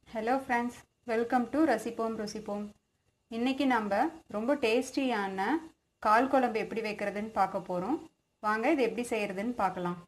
hello friends welcome to ரசிப்போம் ருசிப்போம் இன்றைக்கி நம்ம ரொம்ப டேஸ்டியான கால் குழம்பு எப்படி வைக்கிறதுன்னு பார்க்க போகிறோம் வாங்க இது எப்படி செய்கிறதுன்னு பார்க்கலாம்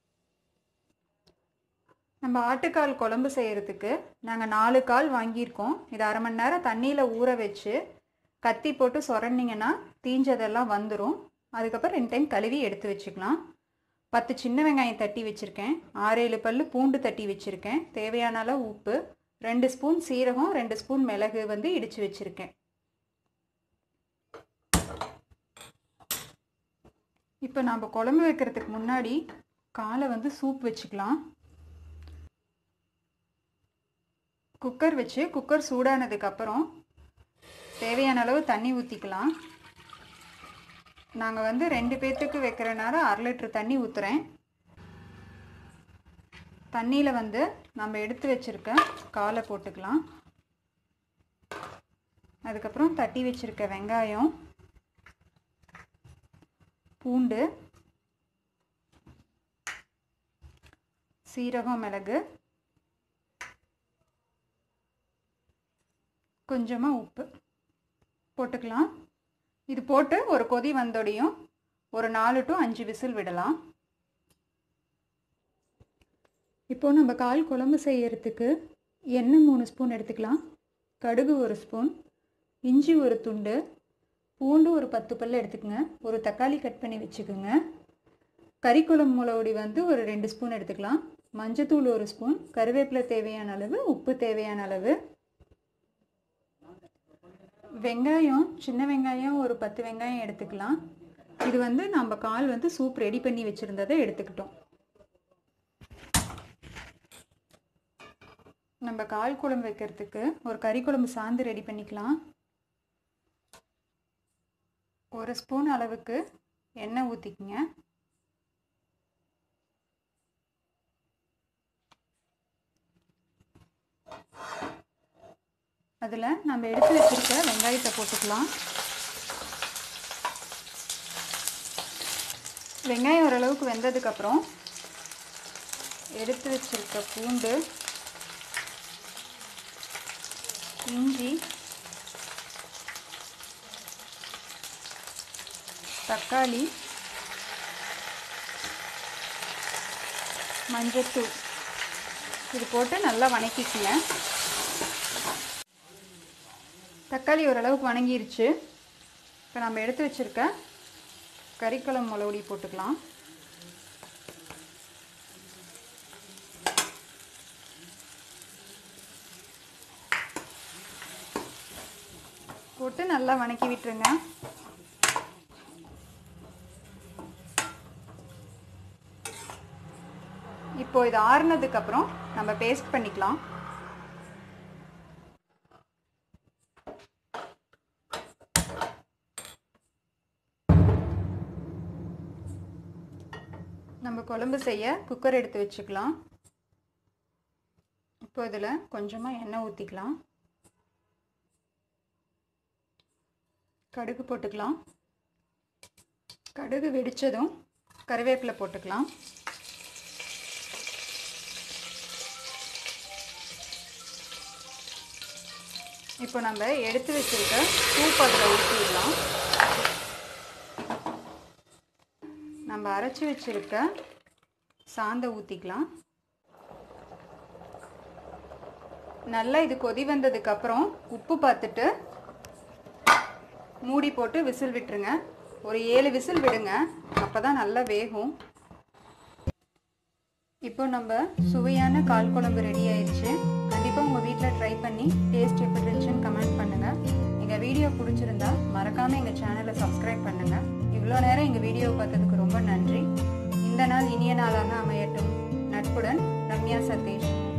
நம்ம ஆட்டுக்கால் குழம்பு செய்கிறதுக்கு நாங்கள் நாலு கால் வாங்கியிருக்கோம் இது அரை மணி நேரம் தண்ணியில் ஊற வச்சு கத்தி போட்டு சொரண்டிங்கன்னா தீஞ்சதெல்லாம் வந்துடும் அதுக்கப்புறம் ரெண்டு டைம் கழுவி எடுத்து வச்சுக்கலாம் பத்து சின்ன வெங்காயம் தட்டி வச்சுருக்கேன் ஆறேழு பல் பூண்டு தட்டி வச்சுருக்கேன் தேவையான அளவு உப்பு ரெண்டு ஸ்பூன் சீரகம் ரெண்டு ஸ்பூன் மிளகு வந்து இடித்து வச்சுருக்கேன் இப்போ நம்ம குழம்பு வைக்கிறதுக்கு முன்னாடி காலை வந்து சூப் வச்சுக்கலாம் குக்கர் வச்சு குக்கர் சூடானதுக்கப்புறம் தேவையான அளவு தண்ணி ஊற்றிக்கலாம் நாங்கள் வந்து ரெண்டு பேர்த்துக்கு வைக்கிறனால அரை லிட்டர் தண்ணி ஊற்றுறேன் தண்ணியில் வந்து நம்ம எடுத்து வச்சுருக்க காலை போட்டுக்கலாம் அதுக்கப்புறம் தட்டி வச்சுருக்க வெங்காயம் பூண்டு சீரகம் மிளகு கொஞ்சமாக உப்பு போட்டுக்கலாம் இது போட்டு ஒரு கொதி வந்தோடையும் ஒரு நாலு டு அஞ்சு விசில் விடலாம் இப்போது நம்ம கால் குழம்பு செய்யறதுக்கு எண்ணெய் மூணு ஸ்பூன் எடுத்துக்கலாம் கடுகு ஒரு ஸ்பூன் இஞ்சி ஒரு துண்டு பூண்டு ஒரு பத்து பல் எடுத்துக்கோங்க ஒரு தக்காளி கட் பண்ணி வச்சுக்கோங்க கறிக்குழம்பு மிளகுடி வந்து ஒரு ரெண்டு ஸ்பூன் எடுத்துக்கலாம் மஞ்சத்தூள் ஒரு ஸ்பூன் கருவேப்பிலை தேவையான அளவு உப்பு தேவையான அளவு வெங்காயம் சின்ன வெங்காயம் ஒரு பத்து வெங்காயம் எடுத்துக்கலாம் இது வந்து நம்ம கால் வந்து சூப் ரெடி பண்ணி வச்சுருந்ததை எடுத்துக்கிட்டோம் நம்ம கால் குழம்பு வைக்கிறதுக்கு ஒரு கறி குழம்பு சாந்து ரெடி பண்ணிக்கலாம் ஒரு ஸ்பூன் அளவுக்கு எண்ணெய் ஊற்றிக்கிங்க அதில் நம்ம எடுத்து வச்சிருக்க வெங்காயத்தை போட்டுக்கலாம் வெங்காயம் ஓரளவுக்கு வெந்ததுக்கப்புறம் எடுத்து வச்சிருக்க பூண்டு இஞ்சி தக்காளி மஞ்சத்தூள் இது போட்டு நல்லா வணக்கிக்குங்க தக்காளி ஓரளவுக்கு வணங்கிருச்சு இப்போ நம்ம எடுத்து வச்சுருக்க கறிக்குழம்பு மிளகுடி போட்டுக்கலாம் போட்டு நல்லா வணக்கி விட்டுருங்க இப்போ இது ஆறுனதுக்கப்புறம் நம்ம பேஸ்ட் பண்ணிக்கலாம் நம்ம குழம்பு செய்ய குக்கர் எடுத்து வச்சுக்கலாம் இப்போ இதில் கொஞ்சமாக எண்ணெய் ஊற்றிக்கலாம் கடுகு போட்டுக்கலாம் கடுகு வெடித்ததும் கருவேப்பிலை போட்டுக்கலாம் இப்போ நம்ம எடுத்து வச்சுருக்க சூப் அதில் ஊற்றிடலாம் நம்ம அரைச்சி வச்சுருக்க சாந்தை ஊற்றிக்கலாம் நல்லா இது கொதி வந்ததுக்கப்புறம் உப்பு பார்த்துட்டு மூடி போட்டு விசில் விட்டுருங்க ஒரு ஏழு விசில் விடுங்க அப்போ தான் நல்லா வேகும் இப்போ நம்ம சுவையான கால் குழம்பு ரெடி ஆயிடுச்சு கண்டிப்பாக உங்கள் வீட்டில் ட்ரை பண்ணி டேஸ்ட் எப்படி இருந்துச்சுன்னு கமெண்ட் பண்ணுங்கள் எங்கள் வீடியோ பிடிச்சிருந்தா மறக்காமல் எங்கள் சேனலை சப்ஸ்கிரைப் பண்ணுங்கள் இவ்வளோ நேரம் எங்கள் வீடியோ பார்த்ததுக்கு ரொம்ப நன்றி இந்த நாள் இனிய நாளாக அமையட்டும் நட்புடன் ரம்யா சதீஷ்